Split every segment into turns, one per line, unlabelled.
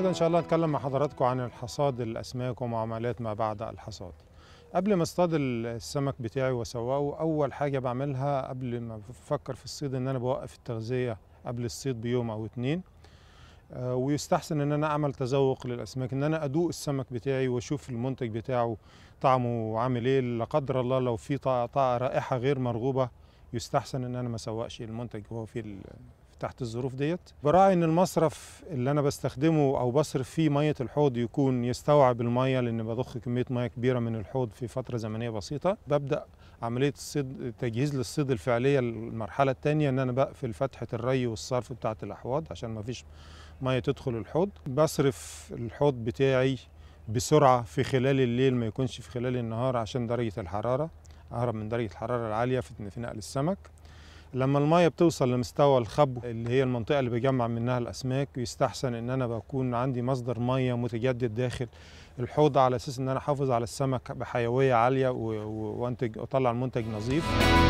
النهارده ان شاء الله هنتكلم مع حضراتكم عن الحصاد الاسماك ومعاملات ما بعد الحصاد قبل ما اصطاد السمك بتاعي واسوقه اول حاجه بعملها قبل ما بفكر في الصيد ان انا بوقف التغذيه قبل الصيد بيوم او اتنين آه، ويستحسن ان انا اعمل تذوق للاسماك ان انا ادوق السمك بتاعي واشوف المنتج بتاعه طعمه عامل ايه لا قدر الله لو في طا- طا- رائحه غير مرغوبه يستحسن ان انا ما اسوقش المنتج وهو في ال- تحت الظروف ديت براعي ان المصرف اللي انا بستخدمه او بصرف فيه ميه الحوض يكون يستوعب الميه لان بضخ كميه ميه كبيره من الحوض في فتره زمنيه بسيطه ببدا عمليه الصيد تجهيز للصيد الفعليه المرحله الثانيه ان انا بقفل فتحه الري والصرف بتاعه الاحواض عشان ما فيش ميه تدخل الحوض بصرف الحوض بتاعي بسرعه في خلال الليل ما يكونش في خلال النهار عشان درجه الحراره اهرب من درجه الحراره العاليه في في نقل السمك لما الميه بتوصل لمستوى الخبو اللي هي المنطقه اللي بجمع منها الاسماك يستحسن ان انا بكون عندي مصدر ميه متجدد داخل الحوض على اساس ان انا احافظ على السمك بحيويه عاليه و- و- وانتج اطلع المنتج نظيف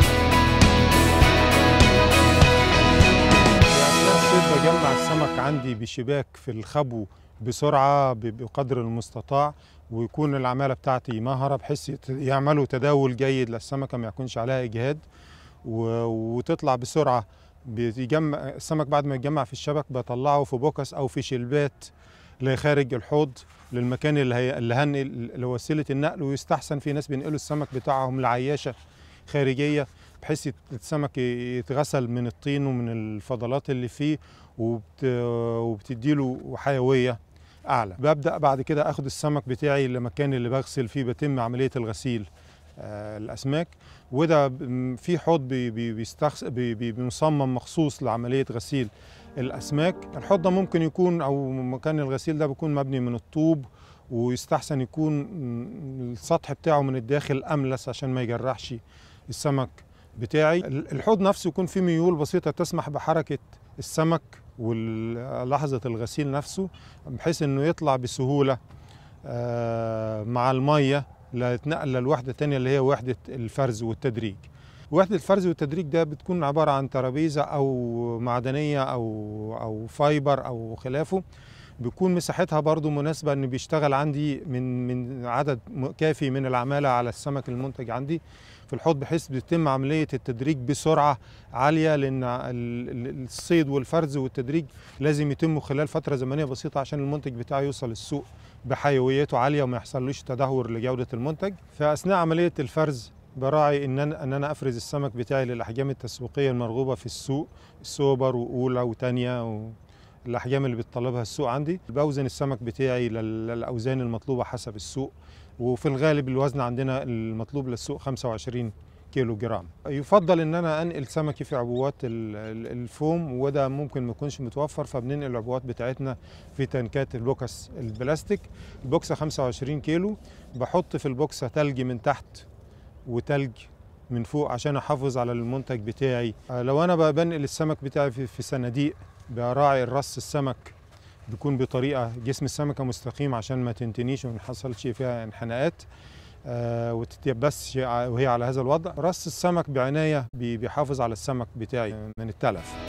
في اثناء الصيد بجمع السمك عندي بشباك في الخبو بسرعه ب- بقدر المستطاع ويكون العماله بتاعتي مهره بحيث يت- يعملوا تداول جيد للسمكه ما يكونش عليها اجهاد و- وتطلع بسرعه بيجمع السمك بعد ما يتجمع في الشبك بطلعه في بوكس او في شلبات لخارج الحوض للمكان اللي هي اللي هنقل لوسيله النقل ويستحسن في ناس بينقلوا السمك بتاعهم لعياشه خارجيه بحيث يت- السمك يتغسل من الطين ومن الفضلات اللي فيه وبت... وبتديله حيويه اعلى ببدا بعد كده اخد السمك بتاعي لمكان اللي بغسل فيه بتم عمليه الغسيل آه، الاسماك وده ب- في حوض بي- بي- بيستخس بي- بي- بيصمم مخصوص لعمليه غسيل الاسماك الحوض ده ممكن يكون او مكان الغسيل ده بيكون مبني من الطوب ويستحسن يكون م- السطح بتاعه من الداخل املس عشان ما يجرحش السمك بتاعي ال- الحوض نفسه يكون فيه ميول بسيطه تسمح بحركه السمك ولحظه الغسيل نفسه بحيث انه يطلع بسهوله آه، مع الميه لا يتنقل للوحده الثانيه اللي هي وحده الفرز والتدريج وحده الفرز والتدريج ده بتكون عباره عن ترابيزه او معدنيه او او فايبر او خلافه بيكون مساحتها برضو مناسبه ان بيشتغل عندي من من عدد م- كافي من العماله على السمك المنتج عندي في الحوض بحيث بيتم عمليه التدريج بسرعه عاليه لان ال- ال- الصيد والفرز والتدريج لازم يتموا خلال فتره زمنيه بسيطه عشان المنتج بتاعه يوصل السوق بحيويته عاليه وما يحصلوش تدهور لجوده المنتج فاثناء عمليه الفرز براعي ان انا ان انا افرز السمك بتاعي للاحجام التسويقيه المرغوبه في السوق السوبر واولى وثانيه والاحجام اللي بتطلبها السوق عندي بوزن السمك بتاعي لل- للاوزان المطلوبه حسب السوق وفي الغالب الوزن عندنا المطلوب للسوق 25 كيلو جرام يفضل ان انا انقل سمكي في عبوات ال- ال- الفوم وده ممكن ما يكونش متوفر فبننقل العبوات بتاعتنا في تنكات البوكس البلاستيك البوكسه 25 كيلو بحط في البوكسه تلج من تحت وتلج من فوق عشان احافظ على المنتج بتاعي آه، لو انا بقى بنقل السمك بتاعي في, في صناديق براعي الرص السمك بيكون بطريقه جسم السمكه مستقيم عشان ما تنتنيش وما يحصلش فيها انحناءات آه وتتيبسش ع- وهي على هذا الوضع رص السمك بعنايه بي- بيحافظ على السمك بتاعي من التلف